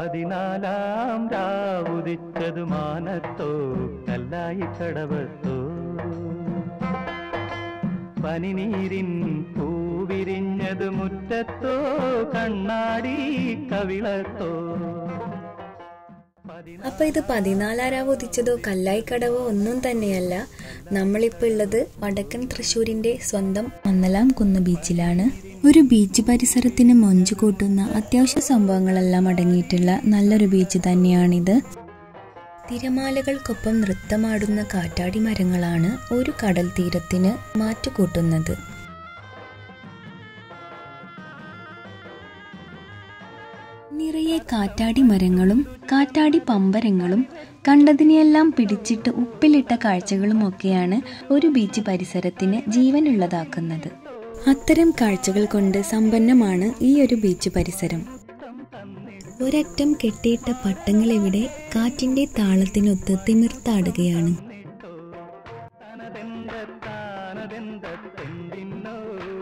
പതിനാലാം രാവുദിച്ചതു മാനത്തോ കല്ലായി കടവത്തോ പനിനീരിൻ പൂവിരിഞ്ഞതു മുറ്റത്തോ കണ്ണാടി കവിളത്തോ അപ്പൊ ഇത് പതിനാലാരാവ് ഉദിച്ചതോ കല്ലായിക്കടവോ ഒന്നും തന്നെയല്ല നമ്മളിപ്പോൾ ഉള്ളത് വടക്കൻ തൃശ്ശൂരിന്റെ സ്വന്തം മന്നലാം കുന്ന് ബീച്ചിലാണ് ഒരു ബീച്ച് പരിസരത്തിന് മൊഞ്ചു കൂട്ടുന്ന അത്യാവശ്യ സംഭവങ്ങളെല്ലാം അടങ്ങിയിട്ടുള്ള നല്ലൊരു ബീച്ച് തന്നെയാണിത് തിരമാലകൾക്കൊപ്പം നൃത്തമാടുന്ന കാറ്റാടി മരങ്ങളാണ് ഒരു കടൽ തീരത്തിന് മാറ്റുകൂട്ടുന്നത് നിറയെ കാറ്റാടി മരങ്ങളും കാറ്റാടി പമ്പരങ്ങളും കണ്ടതിനെയെല്ലാം പിടിച്ചിട്ട് ഉപ്പിലിട്ട കാഴ്ചകളും ഒക്കെയാണ് ഒരു ബീച്ച് പരിസരത്തിന് ജീവനുള്ളതാക്കുന്നത് അത്തരം കാഴ്ചകൾ കൊണ്ട് സമ്പന്നമാണ് ഈ ഒരു ബീച്ച് പരിസരം ഒരറ്റം കെട്ടിയിട്ട പട്ടങ്ങൾ ഇവിടെ കാറ്റിന്റെ താളത്തിനൊത്ത് തിമിർത്താടുകയാണ് തനതെന്ത താനതെന്ത തെന്തിന്നോ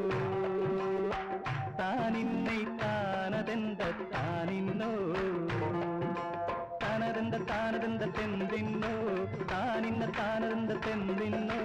താനിന്നൈ താനതെന്ത താനിന്നോ താനതെന്ത താനതെന്ത തെന്തിന്നോ താനിന്ന താനതെന്ത തെന്തിന്നോ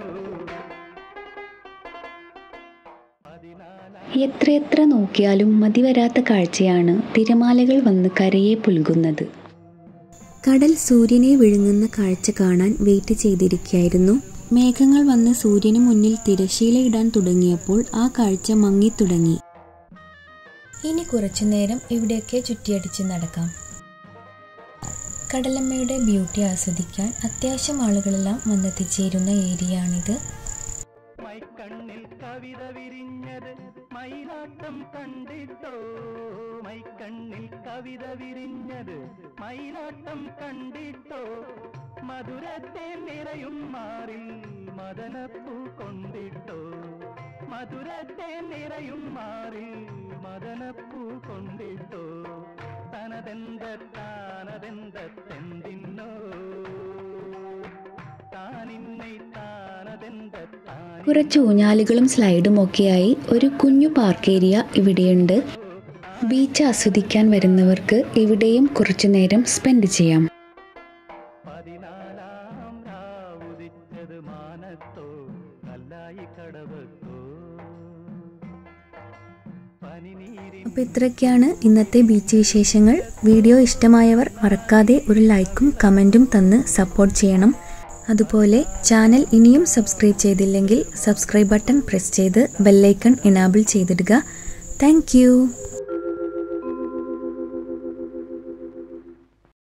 എത്രയെത്ര നോക്കിയാലും മതിവരാത്ത കാഴ്ചയാണ് തിരമാലകൾ വന്ന് കരയെ പുൽകുന്നത് കടൽ സൂര്യനെ വിഴുങ്ങുന്ന കാഴ്ച കാണാൻ വെയിറ്റ് ചെയ്തിരിക്കുകയായിരുന്നു മേഘങ്ങൾ വന്ന് സൂര്യന് മുന്നിൽ തിരശീലയിടാൻ തുടങ്ങിയപ്പോൾ ആ കാഴ്ച മങ്ങിത്തുടങ്ങി ഇനി കുറച്ചു നേരം ഇവിടെയൊക്കെ ചുറ്റിയടിച്ച് നടക്കാം കടലമ്മയുടെ ബ്യൂട്ടി ആസ്വദിക്കാൻ അത്യാവശ്യം ആളുകളെല്ലാം വന്നെത്തിച്ചേരുന്ന ഏരിയയാണിത് മൈക്കണ്ണിൽ കവിത വിരിഞ്ഞത് മയിലാട്ടം കണ്ടിട്ടോ മൈക്കണ്ണിൽ കവിത വിരിഞ്ഞത് മയിലാട്ടം കണ്ടിട്ടോ മധുരത്തെ നിറയും മാറിൽ മദനപ്പൂ കൊണ്ടിട്ടോ മധുരത്തെ നിറയും മാറിൽ മദനപ്പൂ കൊണ്ടിട്ടോ തനതെന്ത താനതെന്ത തെന്തിന്നോ താനിന്നൈ താനതെന്ത താനി കുറച്ച് ഊഞ്ഞാലുകളും സ്ലൈഡും ഒക്കെയായി ഒരു കുഞ്ഞു പാർക്ക് ഏരിയ ഇവിടെയുണ്ട് ബീച്ച് ആസ്വദിക്കാൻ വരുന്നവർക്ക് ഇവിടെയും കുറച്ചു നേരം സ്പെൻഡ് ചെയ്യാം പതിനാലാം രാവുദിച്ചത് മാനത്തോ കല്ലായി കടവത്തോ പനിനീരിൻ അപ്പോൾ ഇത്രയൊക്കെയാണ് ഇന്നത്തെ ബീച്ച് വിശേഷങ്ങൾ വീഡിയോ ഇഷ്ടമായവർ മറക്കാതെ ഒരു ലൈക്കും കമൻറ്റും തന്ന് സപ്പോർട്ട് ചെയ്യണം അതുപോലെ ചാനൽ ഇനിയും സബ്സ്ക്രൈബ് ചെയ്തില്ലെങ്കിൽ സബ്സ്ക്രൈബ് ബട്ടൺ പ്രസ് ചെയ്ത് ബെല്ലൈക്കൺ ഇനാബിൾ ചെയ്തിടുക താങ്ക്